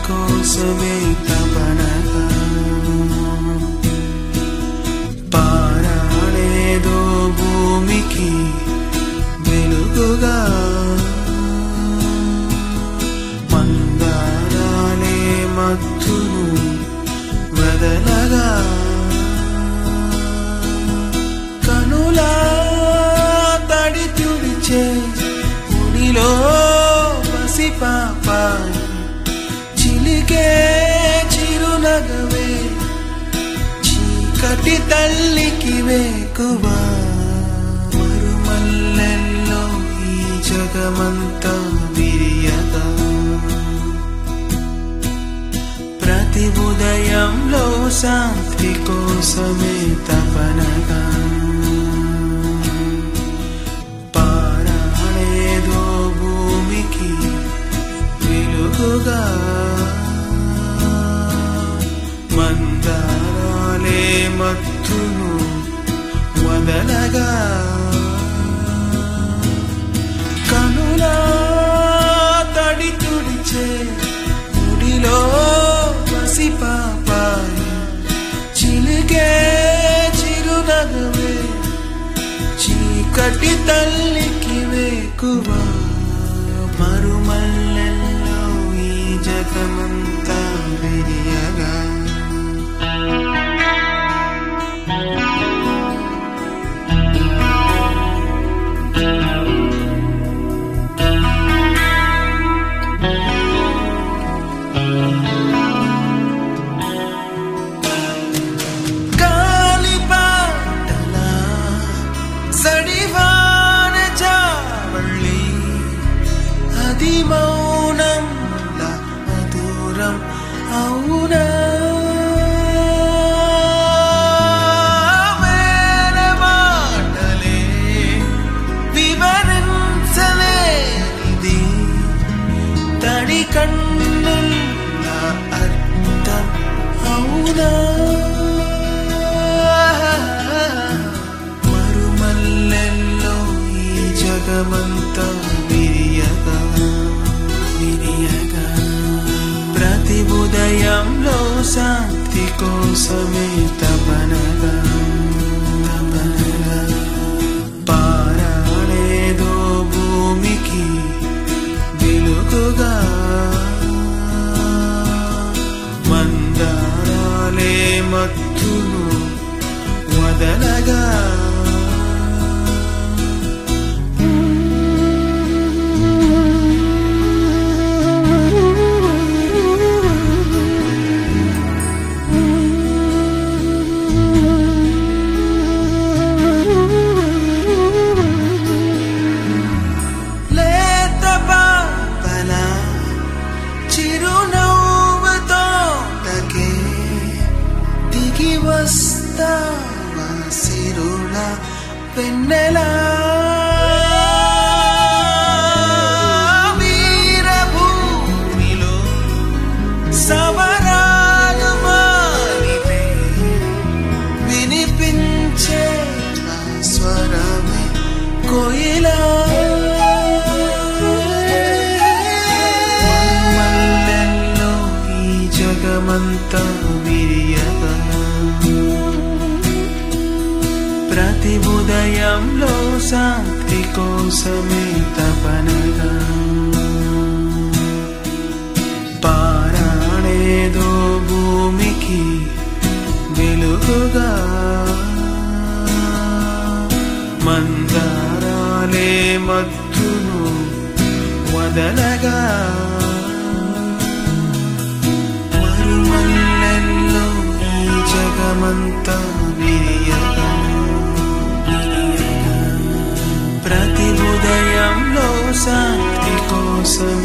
కోసమే తపనగా పారాడేదో భూమికి వెలుగుగా మందారాలే మత్తును వదలగా కనులా తడి తుడిచే ఉనిలో పసిపాపాయి చిలికే చిరునగవే చీకటి తల్లికి వేకువా మరుమల్లెల్లో ఈ జగమంతా విరియగా ప్రతి ఉదయంలో శాంతి కోసమే తపనగా పారాడేదో భూమికి వెలుగుగా మందారాలే మత్తును వదలగా కనులా తడి తుడిచే ముడిలో పసిపాపాయి చిలికే చిరునగవే చీకటి తల్లికి వేకువా మరుమల్లెల్లో ఈ జగమంతా విరియగా గాలిపాటలా సడివాన చావళ్ళి అది మౌనం మధురం అవునా వేల మాటలే వివరించలేనిది తడి కన్నుల అర్థం అవునా మరుమల్లెల్లో ఈ జగమంతా విరియగా విరియగా ప్రతి ఉదయంలో శాంతి కోసమే తపనగా తపనగా పారాడేదో భూమికి వెలుగుగా మందారాలే మత్తును వదలగా లేత పాపల చిరునవ్వుతో తకే దిగి వస్తావా సిరుల వెన్నెలా వీరభూమిలో సవరాలు మారితే వినిపించే నా స్వరమే కోయిలా మల్లెల్లో ఈ జగమంతా విరియగా ప్రతి ఉదయంలో శాంతి కోసమే తపనగా పారాడేదో భూమికి వెలుగుగా మందారాలే మత్తును వదలగా మరుమల్లెల్లో ఈ జగమంతా విరియగా విరియగా. ప్రతి ఉదయంలో శాంతి కోసమే